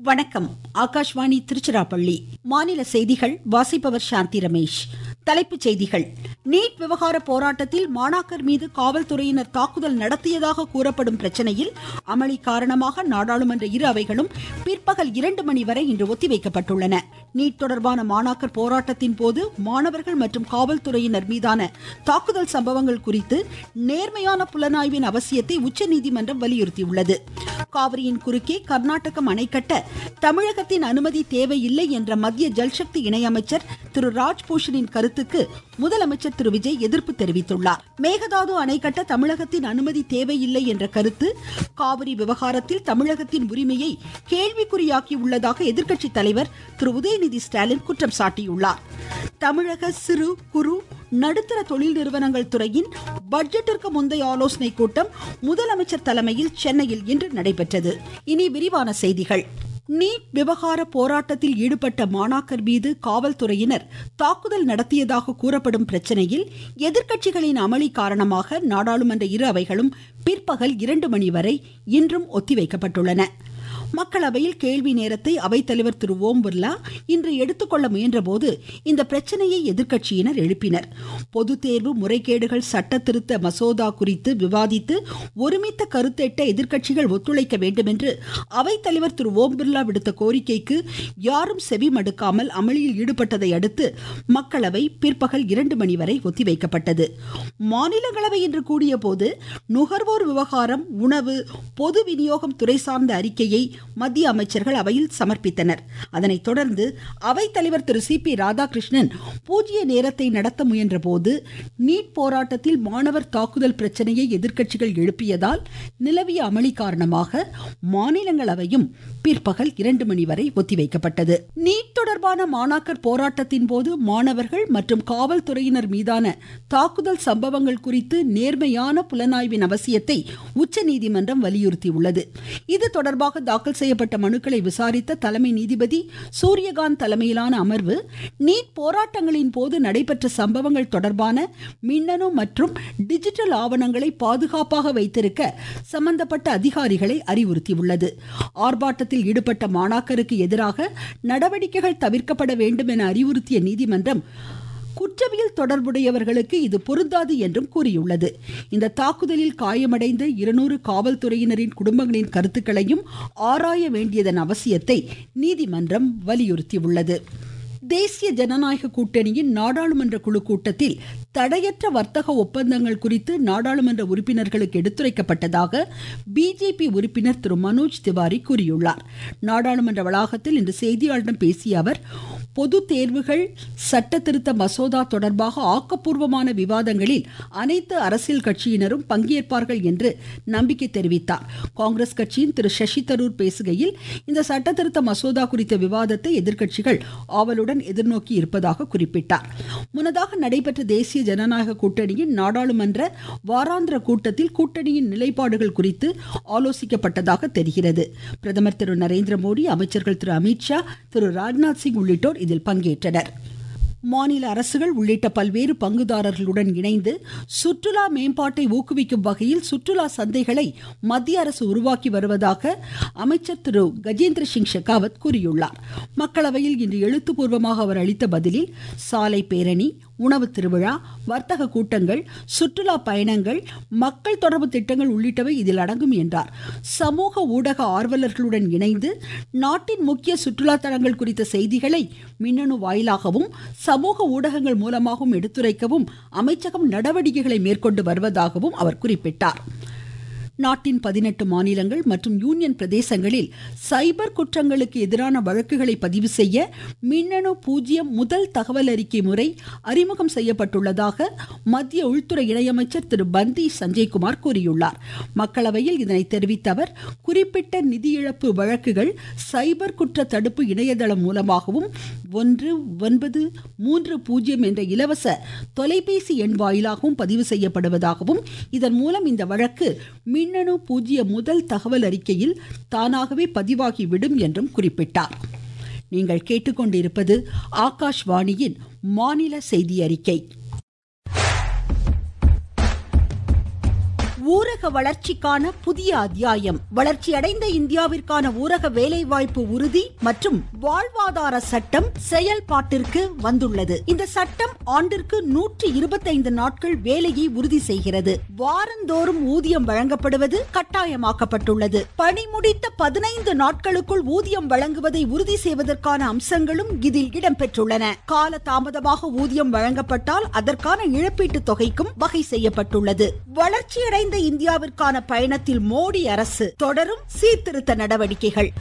வணக்கம் ஆகாஷ்வாணி திருச்சிராப்பள்ளி மாநில செய்திகள் வாசிப்பவர் சாந்தி ரமேஷ் தலைப்புச் செய்திகள் நீட் விவகார போராட்டத்தில் மாணாக்கர் மீது காவல்துறையினர் தாக்குதல் நடத்தியதாக கூறப்படும் பிரச்சனையில் அமளி காரணமாக நாடாளுமன்ற இரு அவைகளும் பிற்பகல் இரண்டு மணி வரை இன்று ஒத்திவைக்கப்பட்டுள்ளன நீட் தொடர்பான மாணாக்கர் போராட்டத்தின் போது மாணவர்கள் மற்றும் காவல்துறையினர் மீதான தாக்குதல் சம்பவங்கள் குறித்து நேர்மையான புலனாய்வின் அவசியத்தை உச்சநீதிமன்றம் வலியுறுத்தியுள்ளது காவிரியின் குறுக்கே கர்நாடகம் அணை கட்ட தமிழகத்தின் அனுமதி தேவையில்லை என்ற மத்திய ஜல்சக்தி இணையமைச்சர் திரு ராஜ்பூஷனின் கருத்துக்கு முதலமைச்சர் திரு விஜய் எதிர்ப்பு தெரிவித்துள்ளார் மேகதாது அணை கட்ட தமிழகத்தின் அனுமதி தேவையில்லை என்ற கருத்து காவிரி விவகாரத்தில் தமிழகத்தின் உரிமையை கேள்விக்குறியாக்கி உள்ளதாக எதிர்க்கட்சி தலைவர் திரு உதயநிதி ஸ்டாலின் குற்றம் சாட்டியுள்ளார் தமிழக சிறு குறு நடுத்தர தொழில் நிறுவனங்கள் துறையின் பட்ஜெட்டிற்கு முந்தைய ஆலோசனை கூட்டம் முதலமைச்சர் தலைமையில் சென்னையில் இன்று நடைபெற்றது இனி விரிவான செய்திகள் நீட் விவகார போராட்டத்தில் ஈடுபட்ட மாணாக்கர் மீது காவல்துறையினர் தாக்குதல் நடத்தியதாக கூறப்படும் பிரச்சனையில் எதிர்க்கட்சிகளின் அமளி காரணமாக நாடாளுமன்ற இரு அவைகளும் பிற்பகல் இரண்டு மணி வரை இன்றும் ஒத்திவைக்கப்பட்டுள்ளன மக்களவையில் கேள்வி நேரத்தை அவைத்தலைவர் திரு ஓம் பிர்லா இன்று எடுத்துக்கொள்ள முயன்றபோது இந்த பிரச்சனையை எதிர்க்கட்சியினர் எழுப்பினர் பொது தேர்வு முறைகேடுகள் சட்ட திருத்த மசோதா குறித்து விவாதித்து ஒருமித்த கருத்தெட்ட எதிர்க்கட்சிகள் ஒத்துழைக்க வேண்டும் என்று அவைத்தலைவர் திரு ஓம் பிர்லா விடுத்த கோரிக்கைக்கு யாரும் செவி மடுக்காமல் அமளியில் ஈடுபட்டதை அடுத்து மக்களவை பிற்பகல் இரண்டு மணி வரை ஒத்திவைக்கப்பட்டது மாநிலங்களவை இன்று கூடிய போது நுகர்வோர் விவகாரம் உணவு பொது விநியோகம் துறை சார்ந்த அறிக்கையை மத்திய அமைச்சர்கள் அவையில் சமர்ப்பித்தனர் அதனைத் தொடர்ந்து அவைத்தலைவர் திரு சி பி ராதாகிருஷ்ணன் பூஜ்ய நேரத்தை நடத்த முயன்ற போது நீட் போராட்டத்தில் மாணவர் தாக்குதல் பிரச்சனையை எதிர்க்கட்சிகள் எழுப்பியதால் நிலவிய அமளி காரணமாக மாநிலங்களவையும் பிற்பகல் இரண்டு மணி வரை ஒத்திவைக்கப்பட்டது நீட் தொடர்பான மாணாக்கர் போராட்டத்தின் போது மாணவர்கள் மற்றும் காவல்துறையினர் மீதான தாக்குதல் சம்பவங்கள் குறித்து நேர்மையான புலனாய்வின் அவசியத்தை உச்சநீதிமன்றம் வலியுறுத்தியுள்ளது இது தொடர்பாக தாக்கல் செய்யப்பட்ட மனுக்களை விசாரித்த தலைமை நீதிபதி சூரியகாந்த் தலைமையிலான அமர்வு நீட் போராட்டங்களின் போது நடைபெற்ற சம்பவங்கள் தொடர்பான மின்னணு மற்றும் டிஜிட்டல் ஆவணங்களை பாதுகாப்பாக வைத்திருக்க சம்பந்தப்பட்ட அதிகாரிகளை அறிவுறுத்தியுள்ளது ஆர்ப்பாட்டத்தில் ஈடுபட்ட மாணாக்கருக்கு எதிராக நடவடிக்கைகள் தவிர்க்கப்பட வேண்டும் என அறிவுறுத்திய நீதிமன்றம் குற்றவியல் தொடர்புடையவர்களுக்கு இது பொருந்தாது என்றும் கூறியுள்ளது இந்த தாக்குதலில் காயமடைந்த இருநூறு காவல்துறையினரின் குடும்பங்களின் கருத்துக்களையும் ஆராய வேண்டியதன் அவசியத்தை நீதிமன்றம் வலியுறுத்தியுள்ளது தேசிய ஜனநாயக கூட்டணியின் நாடாளுமன்ற குழு கூட்டத்தில் தடையற்ற வர்த்தக ஒப்பந்தங்கள் குறித்து நாடாளுமன்ற உறுப்பினர்களுக்கு எடுத்துரைக்கப்பட்டதாக பிஜேபி உறுப்பினர் திரு மனோஜ் திவாரி கூறியுள்ளார் நாடாளுமன்ற வளாகத்தில் இன்று செய்தியாளர்களிடம் பேசிய அவர் பொது தேர்வுகள் சட்ட திருத்த மசோதா தொடர்பாக ஆக்கப்பூர்வமான விவாதங்களில் அனைத்து அரசியல் கட்சியினரும் பங்கேற்பார்கள் என்று நம்பிக்கை தெரிவித்தார் காங்கிரஸ் கட்சியின் திரு சசி தரூர் பேசுகையில் இந்த சட்ட திருத்த மசோதா குறித்த விவாதத்தை எதிர்க்கட்சிகள் ஆவலுடன் எதிர்நோக்கி இருப்பதாக குறிப்பிட்டார் முன்னதாக நடைபெற்ற தேசிய ஜனநாயக கூட்டணியின் நாடாளுமன்ற வாராந்திர கூட்டத்தில் கூட்டணியின் நிலைப்பாடுகள் குறித்து ஆலோசிக்கப்பட்டதாக தெரிகிறது பிரதமர் திரு நரேந்திர மோடி அமைச்சர்கள் திரு அமித்ஷா திரு ராஜ்நாத் சிங் உள்ளிட்டோர் இதில் பங்கேற்றனர் மாநில அரசுகள் உள்ளிட்ட பல்வேறு பங்குதாரர்களுடன் இணைந்து சுற்றுலா மேம்பாட்டை ஊக்குவிக்கும் வகையில் சுற்றுலா சந்தைகளை மத்திய அரசு உருவாக்கி வருவதாக அமைச்சர் திரு கஜேந்திர சிங் ஷெகாவத் கூறியுள்ளார் மக்களவையில் இன்று எழுத்துப்பூர்வமாக அவர் அளித்த பதிலில் சாலை பேரணி உணவு திருவிழா வர்த்தக கூட்டங்கள் சுற்றுலா பயணங்கள் மக்கள் தொடர்பு திட்டங்கள் உள்ளிட்டவை இதில் அடங்கும் என்றார் சமூக ஊடக ஆர்வலர்களுடன் இணைந்து நாட்டின் முக்கிய சுற்றுலா தலங்கள் குறித்த செய்திகளை மின்னணு வாயிலாகவும் சமூக ஊடகங்கள் மூலமாகவும் எடுத்துரைக்கவும் அமைச்சகம் நடவடிக்கைகளை மேற்கொண்டு வருவதாகவும் அவர் குறிப்பிட்டார் நாட்டின் பதினெட்டு மாநிலங்கள் மற்றும் யூனியன் பிரதேசங்களில் சைபர் குற்றங்களுக்கு எதிரான வழக்குகளை பதிவு செய்ய மின்னணு பூஜ்ஜியம் முதல் தகவல் அறிக்கை முறை அறிமுகம் செய்யப்பட்டுள்ளதாக மத்திய உள்துறை இணையமைச்சர் திரு பந்தி சஞ்சய்குமார் கூறியுள்ளார் மக்களவையில் இதனை தெரிவித்த அவர் குறிப்பிட்ட நிதி இழப்பு வழக்குகள் சைபர் குற்ற தடுப்பு இணையதளம் மூலமாகவும் ஒன்று ஒன்பது மூன்று பூஜ்ஜியம் என்ற இலவச தொலைபேசி எண் வாயிலாகவும் பதிவு செய்யப்படுவதாகவும் இதன் மூலம் இந்த வழக்கு மின்னணு பூஜ்ஜிய முதல் தகவல் அறிக்கையில் தானாகவே பதிவாகிவிடும் என்றும் குறிப்பிட்டார் நீங்கள் கேட்டுக்கொண்டிருப்பது ஆகாஷ்வாணியின் மாநில செய்தி அறிக்கை ஊரக வளர்ச்சிக்கான புதிய அத்தியாயம் வளர்ச்சியடைந்த இந்தியாவிற்கான ஊரக வேலைவாய்ப்பு உறுதி மற்றும் வாழ்வாதார சட்டம் செயல்பாட்டிற்கு வந்துள்ளது இந்த சட்டம் ஆண்டிற்கு நூற்றி இருபத்தைந்து நாட்கள் வேலையை உறுதி செய்கிறது வாரந்தோறும் ஊதியம் வழங்கப்படுவது கட்டாயமாக்கப்பட்டுள்ளது பணி முடித்த பதினைந்து நாட்களுக்குள் ஊதியம் வழங்குவதை உறுதி செய்வதற்கான அம்சங்களும் இதில் இடம்பெற்றுள்ளன கால தாமதமாக ஊதியம் வழங்கப்பட்டால் அதற்கான இழப்பீட்டு தொகைக்கும் வகை செய்யப்பட்டுள்ளது வளர்ச்சியடைந்த இந்தியாவிற்கான பயணத்தில் மோடி அரசு தொடரும் சீர்திருத்த நடவடிக்கைகள்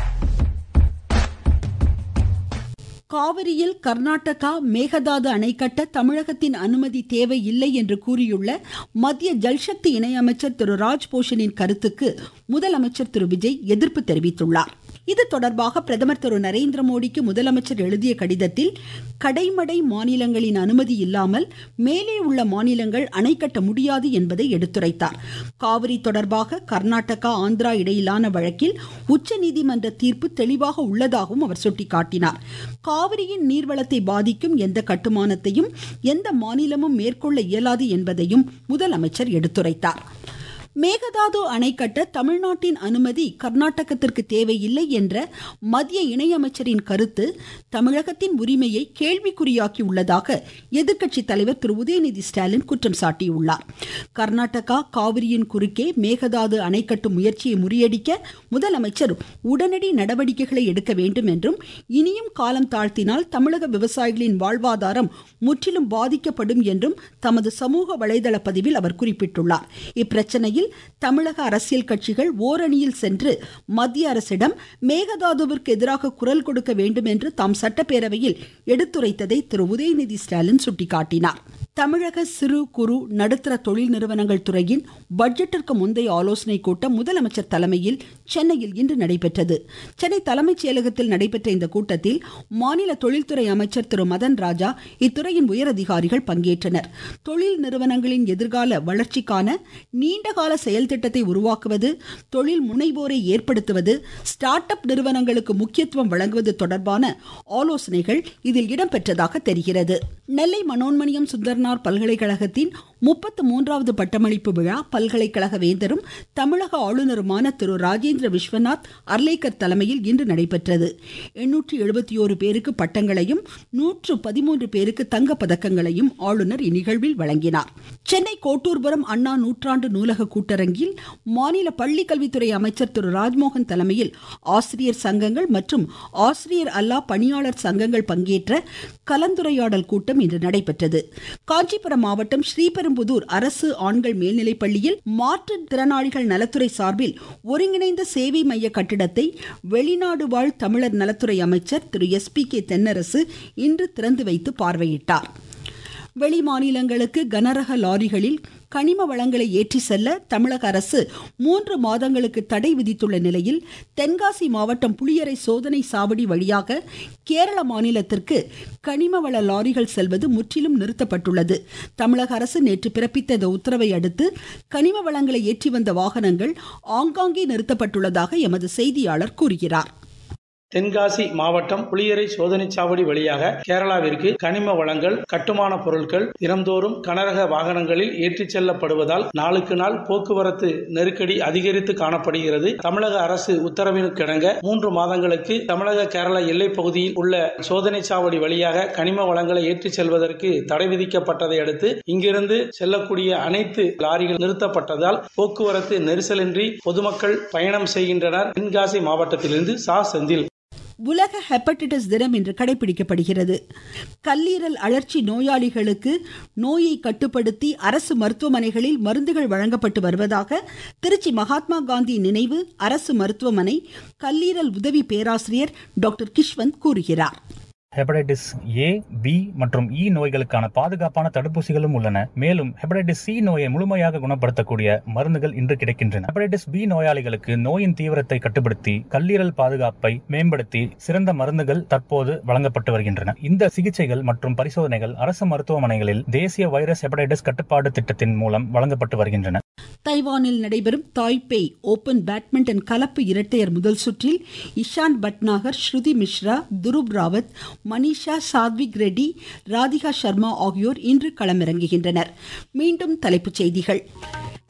காவிரியில் கர்நாடகா மேகதாது அணை கட்ட தமிழகத்தின் அனுமதி தேவையில்லை என்று கூறியுள்ள மத்திய ஜல்சக்தி இணையமைச்சர் திரு ராஜ்போஷனின் கருத்துக்கு முதலமைச்சர் திரு விஜய் எதிர்ப்பு தெரிவித்துள்ளார் இது தொடர்பாக பிரதமர் திரு நரேந்திர மோடிக்கு முதலமைச்சர் எழுதிய கடிதத்தில் கடைமடை மாநிலங்களின் அனுமதி இல்லாமல் மேலே உள்ள மாநிலங்கள் அணை கட்ட முடியாது என்பதை எடுத்துரைத்தார் காவிரி தொடர்பாக கர்நாடகா ஆந்திரா இடையிலான வழக்கில் உச்சநீதிமன்ற தீர்ப்பு தெளிவாக உள்ளதாகவும் அவர் சுட்டிக்காட்டினார் காவிரியின் நீர்வளத்தை பாதிக்கும் எந்த கட்டுமானத்தையும் எந்த மாநிலமும் மேற்கொள்ள இயலாது என்பதையும் முதலமைச்சர் எடுத்துரைத்தார் மேகதாது அணை கட்ட தமிழ்நாட்டின் அனுமதி கர்நாடகத்திற்கு தேவையில்லை என்ற மத்திய இணையமைச்சரின் கருத்து தமிழகத்தின் உரிமையை கேள்விக்குறியாக்கி உள்ளதாக எதிர்க்கட்சி தலைவர் திரு உதயநிதி ஸ்டாலின் குற்றம் சாட்டியுள்ளார் கர்நாடகா காவிரியின் குறுக்கே மேகதாது அணை கட்டும் முயற்சியை முறியடிக்க முதலமைச்சர் உடனடி நடவடிக்கைகளை எடுக்க வேண்டும் என்றும் இனியும் காலம் தாழ்த்தினால் தமிழக விவசாயிகளின் வாழ்வாதாரம் முற்றிலும் பாதிக்கப்படும் என்றும் தமது சமூக வலைதள பதிவில் அவர் குறிப்பிட்டுள்ளார் இப்பிரச்சனையில் தமிழக அரசியல் கட்சிகள் ஓரணியில் சென்று மத்திய அரசிடம் மேகதாதுவிற்கு எதிராக குரல் கொடுக்க வேண்டும் என்று தாம் சட்டப்பேரவையில் எடுத்துரைத்ததை திரு உதயநிதி ஸ்டாலின் சுட்டிக்காட்டினார் தமிழக சிறு குறு நடுத்தர தொழில் நிறுவனங்கள் துறையின் பட்ஜெட்டிற்கு முந்தைய ஆலோசனை கூட்டம் முதலமைச்சர் தலைமையில் சென்னையில் இன்று நடைபெற்றது சென்னை தலைமைச் செயலகத்தில் நடைபெற்ற இந்த கூட்டத்தில் மாநில தொழில்துறை அமைச்சர் திரு மதன் ராஜா இத்துறையின் உயரதிகாரிகள் பங்கேற்றனர் தொழில் நிறுவனங்களின் எதிர்கால வளர்ச்சிக்கான நீண்டகால செயல் திட்டத்தை உருவாக்குவது தொழில் முனைவோரை ஏற்படுத்துவது ஸ்டார்ட் அப் நிறுவனங்களுக்கு முக்கியத்துவம் வழங்குவது தொடர்பான ஆலோசனைகள் இதில் இடம்பெற்றதாக தெரிகிறது நெல்லை மனோன்மணியம் சுந்தர்னார் பல்கலைக்கழகத்தின் முப்பத்து மூன்றாவது பட்டமளிப்பு விழா பல்கலைக்கழக வேந்தரும் தமிழக ஆளுநருமான திரு ராஜேந்திர விஸ்வநாத் அர்லேக்கர் தலைமையில் இன்று நடைபெற்றது எண்ணூற்றி எழுபத்தி ஓரு பேருக்கு பட்டங்களையும் நூற்று பதிமூன்று பேருக்கு தங்க பதக்கங்களையும் ஆளுநர் இந்நிகழ்வில் வழங்கினார் சென்னை கோட்டூர்புரம் அண்ணா நூற்றாண்டு நூலக கூட்டரங்கில் மாநில பள்ளிக்கல்வித்துறை அமைச்சர் திரு ராஜ்மோகன் தலைமையில் ஆசிரியர் சங்கங்கள் மற்றும் ஆசிரியர் அல்லா பணியாளர் சங்கங்கள் பங்கேற்ற கலந்துரையாடல் கூட்டம் இன்று நடைபெற்றது காஞ்சிபுரம் மாவட்டம் ஸ்ரீபெரும்புதூர் அரசு ஆண்கள் மேல்நிலைப் பள்ளியில் மாற்றுத்திறனாளிகள் நலத்துறை சார்பில் ஒருங்கிணைந்த சேவை மைய கட்டிடத்தை வெளிநாடு வாழ் தமிழர் நலத்துறை அமைச்சர் திரு எஸ் பி கே தென்னரசு இன்று திறந்து வைத்து பார்வையிட்டார் வெளி மாநிலங்களுக்கு கனரக லாரிகளில் கனிம வளங்களை ஏற்றி செல்ல தமிழக அரசு மூன்று மாதங்களுக்கு தடை விதித்துள்ள நிலையில் தென்காசி மாவட்டம் புளியரை சோதனை சாவடி வழியாக கேரள மாநிலத்திற்கு கனிம வள லாரிகள் செல்வது முற்றிலும் நிறுத்தப்பட்டுள்ளது தமிழக அரசு நேற்று பிறப்பித்த இந்த உத்தரவை அடுத்து கனிம வளங்களை ஏற்றி வந்த வாகனங்கள் ஆங்காங்கே நிறுத்தப்பட்டுள்ளதாக எமது செய்தியாளர் கூறுகிறார் தென்காசி மாவட்டம் புளியரை சோதனைச் சாவடி வழியாக கேரளாவிற்கு கனிம வளங்கள் கட்டுமான பொருட்கள் தினந்தோறும் கனரக வாகனங்களில் ஏற்றிச் செல்லப்படுவதால் நாளுக்கு நாள் போக்குவரத்து நெருக்கடி அதிகரித்து காணப்படுகிறது தமிழக அரசு உத்தரவினுக்கிணங்க மூன்று மாதங்களுக்கு தமிழக கேரள எல்லைப் பகுதியில் உள்ள சோதனைச் சாவடி வழியாக கனிம வளங்களை ஏற்றிச் செல்வதற்கு தடை விதிக்கப்பட்டதை அடுத்து இங்கிருந்து செல்லக்கூடிய அனைத்து லாரிகள் நிறுத்தப்பட்டதால் போக்குவரத்து நெரிசலின்றி பொதுமக்கள் பயணம் செய்கின்றனர் தென்காசி மாவட்டத்திலிருந்து சா செந்தில் உலக ஹெப்படைட்டிஸ் தினம் இன்று கடைபிடிக்கப்படுகிறது கல்லீரல் அழற்சி நோயாளிகளுக்கு நோயை கட்டுப்படுத்தி அரசு மருத்துவமனைகளில் மருந்துகள் வழங்கப்பட்டு வருவதாக திருச்சி மகாத்மா காந்தி நினைவு அரசு மருத்துவமனை கல்லீரல் உதவி பேராசிரியர் டாக்டர் கிஷ்வந்த் கூறுகிறார் ஹெப்படைட்டிஸ் ஏ பி மற்றும் இ நோய்களுக்கான பாதுகாப்பான தடுப்பூசிகளும் உள்ளன மேலும் ஹெப்படைட்டிஸ் சி நோயை முழுமையாக குணப்படுத்தக்கூடிய மருந்துகள் இன்று கிடைக்கின்றன ஹெப்படைட்டிஸ் பி நோயாளிகளுக்கு நோயின் தீவிரத்தை கட்டுப்படுத்தி கல்லீரல் பாதுகாப்பை மேம்படுத்தி சிறந்த மருந்துகள் தற்போது வழங்கப்பட்டு வருகின்றன இந்த சிகிச்சைகள் மற்றும் பரிசோதனைகள் அரசு மருத்துவமனைகளில் தேசிய வைரஸ் ஹெப்படைட்டிஸ் கட்டுப்பாடு திட்டத்தின் மூலம் வழங்கப்பட்டு வருகின்றன தைவானில் நடைபெறும் தாய்பேய் ஓபன் பேட்மிண்டன் கலப்பு இரட்டையர் முதல் சுற்றில் இஷான் பட்நாகர் ஸ்ருதி மிஸ்ரா துருப் ராவத் மனிஷா சாத்விக் ரெட்டி ராதிகா சர்மா ஆகியோர் இன்று களமிறங்குகின்றனர் மீண்டும் தலைப்புச் செய்திகள்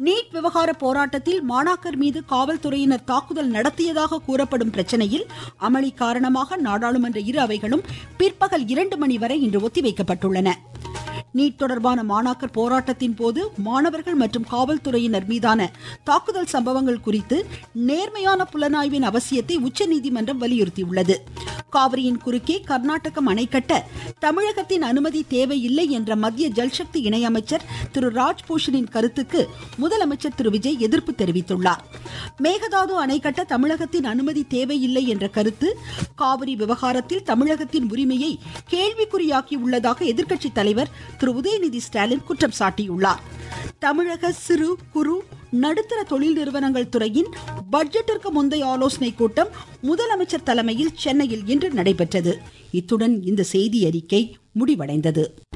நீட் விவகார போராட்டத்தில் மாணாக்கர் மீது காவல்துறையினர் தாக்குதல் நடத்தியதாக கூறப்படும் பிரச்சனையில் அமளி காரணமாக நாடாளுமன்ற இரு அவைகளும் பிற்பகல் இரண்டு மணி வரை இன்று ஒத்திவைக்கப்பட்டுள்ளன நீட் தொடர்பான மாணாக்கர் போராட்டத்தின் போது மாணவர்கள் மற்றும் காவல்துறையினர் மீதான தாக்குதல் சம்பவங்கள் குறித்து நேர்மையான புலனாய்வின் அவசியத்தை உச்சநீதிமன்றம் வலியுறுத்தியுள்ளது காவிரியின் குறுக்கே கர்நாடகம் அணை கட்ட தமிழகத்தின் அனுமதி தேவையில்லை என்ற மத்திய ஜல்சக்தி இணையமைச்சர் திரு ராஜ்பூஷனின் கருத்துக்கு முதலமைச்சர் திரு விஜய் எதிர்ப்பு தெரிவித்துள்ளார் மேகதாது அணை கட்ட தமிழகத்தின் அனுமதி தேவையில்லை என்ற கருத்து காவிரி விவகாரத்தில் தமிழகத்தின் உரிமையை கேள்விக்குறியாக்கி உள்ளதாக எதிர்க்கட்சித் தலைவர் திரு உதயநிதி ஸ்டாலின் குற்றம் சாட்டியுள்ளார் தமிழக சிறு குறு நடுத்தர தொழில் நிறுவனங்கள் துறையின் பட்ஜெட்டிற்கு முந்தைய ஆலோசனை கூட்டம் முதலமைச்சர் தலைமையில் சென்னையில் இன்று நடைபெற்றது இத்துடன் இந்த செய்தி அறிக்கை முடிவடைந்தது